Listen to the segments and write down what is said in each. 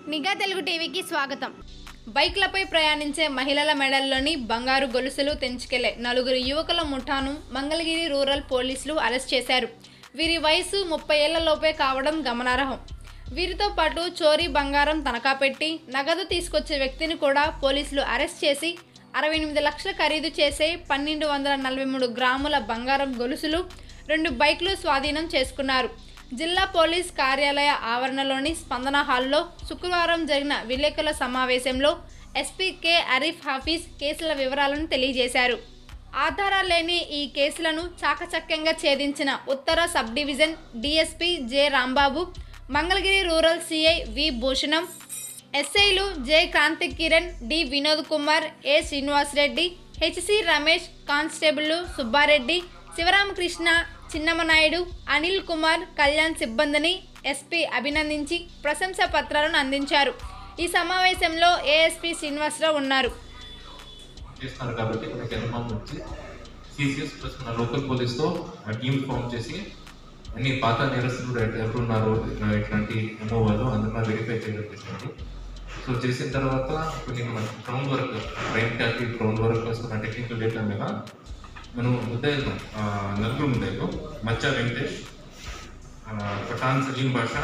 నిఘా తెలుగు టీవీకి స్వాగతం బైక్లపై ప్రయాణించే మహిళల మెడల్లోని బంగారు గొలుసులు తెంచుకెళ్లే నలుగురు యువకుల ముఠాను మంగళగిరి రూరల్ పోలీసులు అరెస్ట్ చేశారు వీరి వయసు ముప్పై ఏళ్లలోపే కావడం గమనార్హం వీరితో పాటు చోరీ బంగారం తనఖా పెట్టి నగదు తీసుకొచ్చే వ్యక్తిని కూడా పోలీసులు అరెస్ట్ చేసి అరవై ఎనిమిది లక్షల ఖరీదు చేసే పన్నెండు వందల నలభై మూడు గ్రాముల బంగారం గొలుసులు రెండు బైక్లు స్వాధీనం చేసుకున్నారు జిల్లా పోలీస్ కార్యాలయ ఆవరణలోని స్పందన హాల్లో శుక్రవారం జరిగిన విలేకరుల సమావేశంలో ఎస్పీ కె అరీఫ్ హాఫీజ్ కేసుల వివరాలను తెలియజేశారు ఆధారాలు లేని ఈ కేసులను చాకచక్యంగా ఛేదించిన ఉత్తర sub division DSP J Rambabu Mangalagiri rural CI V Bhushanam ఎస్ఐలు J Kranthi Kiran D Vinod Kumar A Srinivasa Reddy HC Ramesh constable Subba Reddy Sivaramakrishna Chinnama Naidu Anil Kumar Kalyan సిబ్బందిని ఎస్పీ అభినందించి ప్రశంసా పత్రాలను అందించారు ఈ సమావేశంలో ఏఎస్పీ శ్రీనివాసరావు ఉన్నారు చేస్తున్నారు కాబట్టి మనకి అనుమానం వచ్చి సిసిఎస్ ప్లస్ మన లోకల్ పోలీస్తో టీమ్ ఫామ్ చేసి అన్ని పాత నేరస్తులు ఎక్కడ- ఎవరున్నారు ఇట్లా- ఇట్లాంటి ఎమో వాళ్ళు అందరూ వెరిఫై చేయడం చేశారు సో చేసిన తర్వాత కొన్ని మన గ్రౌండ్ వర్క్ క్రైమ్ ట్యాక్ గ్రౌండ్ వర్క్ వస్తున్న టెక్నికల్ డేటా మీద మనం ముద్దాయిలు ఆ, నలుగురు ముద్దాయిలు మచ్చా వెంకటేష్ ఆ, పఠాన్ సలీం బాషా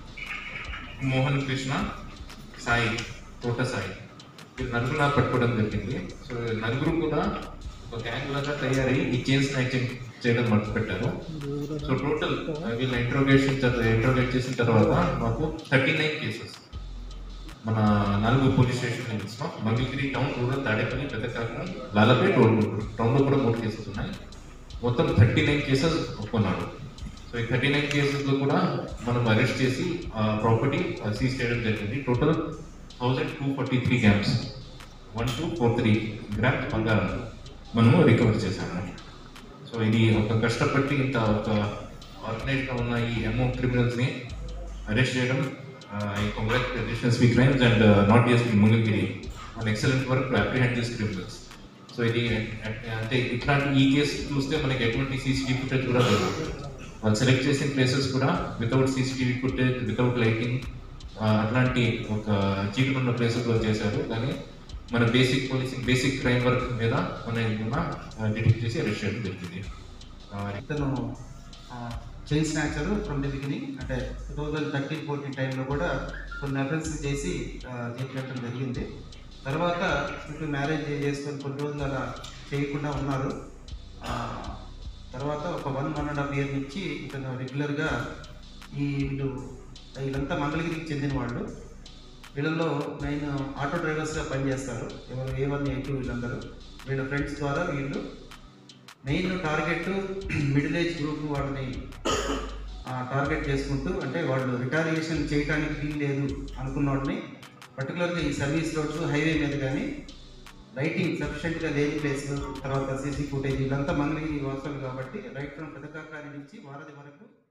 మోహన్ కృష్ణ సాయి తోట సాయి వీళ్ళు నలుగురు నాకు పట్టుకోవడం జరిగింది సో ఈ నలుగురు కూడా ఒక గ్యాంగ్ లాగా తయారై ఈ చైన్ స్నాచింగ్ చేయడం మొదలు పెట్టారు సో టోటల్ వీళ్ళ ఇంట్రోగేషన్ ఇంట్రోగేట్ చేసిన తర్వాత మాకు థర్టీ నైన్ కేసెస్ మన నాలుగు పోలీస్ స్టేషన్ లిమిట్స్లో Mangalagiri town rural Tadepalli Peddakakulam Lalapet road టౌన్లో కూడా మూడు కేసెస్ ఉన్నాయి మొత్తం థర్టీ నైన్ కేసెస్ ఒప్పుకున్నాడు సో ఈ థర్టీ నైన్ కేసెస్లో కూడా మనం అరెస్ట్ చేసి ప్రాపర్టీ సీజ్ చేయడం జరిగింది total thousand two forty three grams one two four three grams బంగారం మనము రికవర్ చేశాము సో ఇది ఒక కష్టపట్టి ఇంత ఒక ఆర్గనైజ్గా ఉన్న ఈ ఎమో క్రిమినల్స్ని అరెస్ట్ చేయడం I congratulations we crimes and not SP Mangalagiri one excellent work to apprehend this criminals so ఇది అంటే ఇట్లాంటి ఈ కేసు చూస్తే మనకి ఎటువంటి సీసీటీవీ ఫుటేజ్ కూడా లేదు వాళ్ళు సెలెక్ట్ చేసిన ప్లేసెస్ కూడా without CCTV footage without lighting అట్లాంటి ఒక చీకటి ఉన్న ప్లేసెస్లో చేశారు కానీ మన basic policing basic crime work మీద మన డిటెక్ట్ చేసి అరెస్ట్ చేయడం జరిగింది ఆ, ఇతను chain snatcher from the beginning అంటే టూ థౌజండ్ థర్టీన్ ఫోర్టీన్ టైంలో కూడా కొన్ని అఫెన్స్ చేసి చేపట్టడం జరిగింది తర్వాత ఇటు మ్యారేజ్ చేసుకొని కొన్ని రోజులు అలా చేయకుండా ఉన్నారు ఆ, తర్వాత ఒక one one and half year నుంచి ఇతను రెగ్యులర్గా ఈ వీళ్ళు వీళ్ళంతా మంగళగిరికి చెందిన వాళ్ళు వీళ్ళలో మెయిన్ ఆటో డ్రైవర్స్గా పనిచేస్తారు ఎవరు ఏ వన్ ఏ టూ వీళ్ళందరూ వీళ్ళ ఫ్రెండ్స్ ద్వారా వీళ్ళు main target middle age group వాళ్ళని టార్గెట్ చేసుకుంటూ అంటే వాళ్ళు రిటాలియేషన్ చేయడానికి వీలు లేదు అనుకున్న వాడిని పర్టికులర్గా ఈ సర్వీస్ రోడ్స్ హైవే మీద కానీ లైటింగ్ సఫిషియెంట్గా లేని ప్లేస్ తర్వాత సీసీ ఫుటేజ్ ఇదంతా మంగళగిరి వాస్తవం కాబట్టి రైట్ ఫ్రమ్ పెదకాకాని నుంచి వారధి వరకు